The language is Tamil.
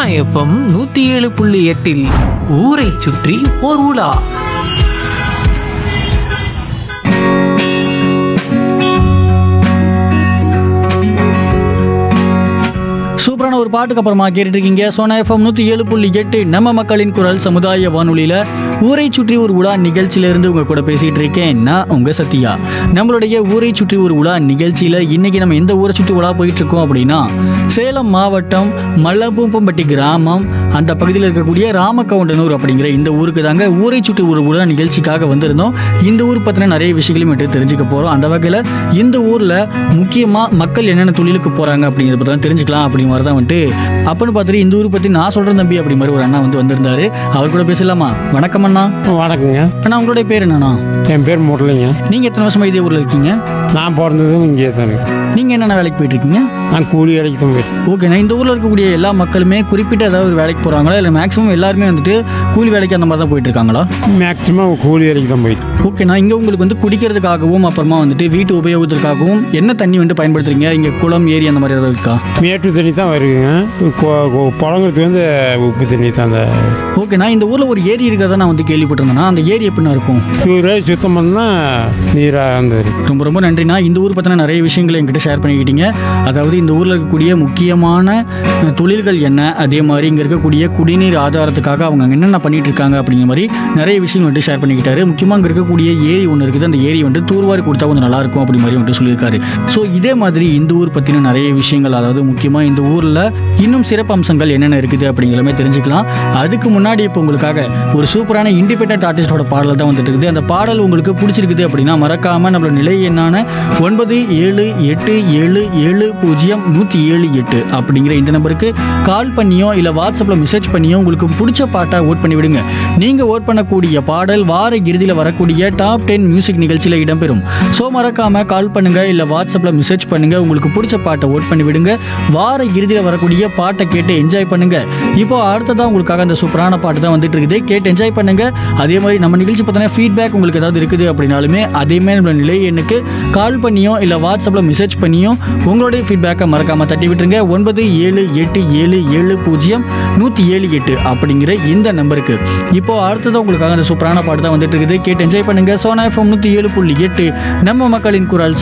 எஃப்எம் நூத்தி ஏழு புள்ளி எட்டில் ஊரை சுற்றி ஓர் உலா சூப்பரான ஒரு பாட்டுக்கு அப்புறமா கேட்டுட்டு இருக்கீங்க சோனா எஃப்எம் நூற்றி ஏழு புள்ளி எட்டு நம்ம மக்களின் குரல் சமுதாய வானொலியில் ஊரை சுற்றி ஒரு உலா நிகழ்ச்சியிலேருந்து உங்கள் கூட பேசிகிட்டு இருக்கேன் நான் உங்கள் சத்யா நம்மளுடைய ஊரை சுற்றி ஒரு உலா நிகழ்ச்சியில் இன்னைக்கு நம்ம எந்த ஊரை சுற்றி உலா போயிட்டு இருக்கோம் அப்படின்னா சேலம் மாவட்டம் மல்லபூம்பம்பட்டி கிராமம் அந்த பகுதியில் இருக்கக்கூடிய ராமகவுண்டனூர் அப்படிங்கிற இந்த ஊருக்கு தாங்க ஊரை சுற்றி ஒரு உலா நிகழ்ச்சிக்காக வந்திருந்தோம் இந்த ஊர் பற்றின நிறைய விஷயங்களையும் மட்டும் தெரிஞ்சுக்க போகிறோம் அந்த வகையில் இந்த ஊரில் முக்கியமாக மக்கள் என்னென்ன தொழிலுக்கு போகிறாங்க அப்படிங்கிறத பற்றி தெரிஞ்சுக்கலாம் அப்படிங்கிற மாதிரி தான் வந்துட்டு அப்பன்னு பார்த்துட்டு இந்த ஊர் பற்றி நான் சொல்கிறேன் தம்பி அப்படி மாதிரி ஒரு அண்ணா வந்து வந்திருந்தாரு அவர் கூட பேசலாமா வணக்கம் அண்ணா வணக்கங்க அண்ணா உங்களுடைய பேர் என்னண்ணா என் பேர் முரளிங்க நீங்கள் எத்தனை வருஷமா இதே ஊரில் இருக்கீங்க நான் பிறந்ததும் இங்கே தானே நீங்கள் என்னென்ன வேலைக்கு போயிட்டு இருக்கீங்க நான் கூலி வேலைக்கு தான் போயிட்டேன் ஓகேண்ணா இந்த ஊரில் இருக்கக்கூடிய எல்லா மக்களுமே குறிப்பிட்ட ஏதாவது ஒரு வேலைக்கு போகிறாங்களா இல்லை மேக்ஸிமம் எல்லாருமே வந்துட்டு கூலி வேலைக்கு அந்த மாதிரி தான் போயிட்டு இருக்காங்களா மேக்ஸிமம் கூலி வேலைக்கு தான் போயிட்டேன் ஓகேண்ணா இங்கே உங்களுக்கு வந்து குடிக்கிறதுக்காகவும் அப்புறமா வந்துட்டு வீட்டு உபயோகத்திற்காகவும் என்ன தண்ணி வந்துட்டு பயன்படுத்துறீங்க இங்கே குளம் ஏரி அந்த மாதிரி ஏதாவது இருக்கா மேட்டு தண்ணி தான் வருதுங்க கொ- கொ- புழங்குறதுக்கு வந்து உப்பு தண்ணி தான் அந்த ஓகேண்ணா இந்த ஊரில் ஒரு ஏரி இருக்கிறதா நான் வந்து கேள்விப்பட்டிருந்தேன்னா அந்த ஏரி எப்படிண்ணா இருக்கும் சூரிய சுத்தம் பண்ணால் நீராக இருந்தது ரொம்ப ரொம்ப நன்றிண்ணா இந்த ஊர் பற்றின நிறைய விஷயங்களை என்கிட்ட ஷேர் பண்ணிக்கிட்டீங்க அதாவது இந்த ஊரில் இருக்கக்கூடிய முக்கியமான அஹ், தொழில்கள் என்ன அதே மாதிரி இங்கே இருக்கக்கூடிய குடிநீர் ஆதாரத்துக்காக அவங்க அங்க என்னென்ன பண்ணிட்டு இருக்காங்க அப்படிங்கிற மாதிரி நிறைய விஷயங்கள் வந்துட்டு ஷேர் பண்ணிக்கிட்டாரு முக்கியமாக இங்கே இருக்கக்கூடிய ஏரி ஒன்று இருக்குது அந்த ஏரி வந்து தூர்வாரி கொடுத்தா கொஞ்சம் நல்லா இருக்கும் அப்படி மாதிரி வந்துட்டு சொல்லியிருக்காரு ஸோ இதே மாதிரி இந்த ஊர் பற்றின நிறைய விஷயங்கள் அதாவது முக்கியமாக இந்த ஊரில் இன்னும் சிறப்பு அம்சங்கள் என்னென்ன இருக்குது அப்படிங்கிறமே தெரிஞ்சுக்கலாம் அதுக்கு முன்னாடி இப்போ உங்களுக்காக ஒரு சூப்பரான இண்டிபெண்டன்ட் ஆர்டிஸ்டோட பாடல் தான் வந்துட்டு இருக்குது அந்த பாடல் உங்களுக்கு பிடிச்சிருக்குது அப்படின்னா மறக்காம நம்மளோட நிலை என்னான ஒன்பது ஏழு எட்டு ஏழு ஏழு பூஜ்ஜியம் நூற்றி ஏழு எட்டு அப்படிங்கிற இந்த நம்பருக்கு கால் பண்ணியோ இல்லை வாட்ஸ்அப்பில் மெசேஜ் பண்ணியோ உங்களுக்கு பிடிச்ச பாட்டை ஓட் பண்ணி விடுங்க நீங்கள் ஓட் பண்ணக்கூடிய பாடல் வார இறுதியில் வரக்கூடிய டாப் டென் மியூசிக் நிகழ்ச்சியில் இடம்பெறும் ஸோ மறக்காம கால் பண்ணுங்க இல்லை வாட்ஸ்அப்பில் மெசேஜ் பண்ணுங்க உங்களுக்கு பிடிச்ச பாட்டை ஓட் பண்ணி விடுங்க வார இறுதியில் வரக்கூடிய பாட்டை கேட்டு என்ஜாய் பண்ணுங்க இப்போ அடுத்ததா உங்களுக்காக அந்த சூப்பரான பாட்டு தான் வந்துட்டு இருக்குது கேட்டு என்ஜாய் பண்ணுங்க அதே மாதிரி நம்ம நிகழ்ச்சி பார்த்தீங்கன்னா ஃபீட்பேக் உங்களுக்கு ஏதாவது இருக்குது அப்படின்னாலுமே அதே மாதிரி நம்ம நிலை எண்ணுக்கு கால் பண்ணியோ இல்லை வாட்ஸ்அப்பில் மெசேஜ் பண்ணியோ உங்களுடைய ஃபீட்பேக்கை மறக்காம தட்டி விட்டுருங்க ஒன்பது ஏழு எட்டு ஏழு ஏழு பூஜ்ஜியம் நூற்றி ஏழு எட்டு அப்படிங்கிற இந்த நம்பருக்கு இப்போ அடுத்ததான் உங்களுக்காக அந்த சூப்பரான பாட்டு தான் வந்துட்டு இருக்குது கேட்டு என்ஜாய் பண்ணுங்க சோனா எஃப்எம் நூற்றி ஏழு புள்ளி எட்டு நம்ம மக்களின் குரல்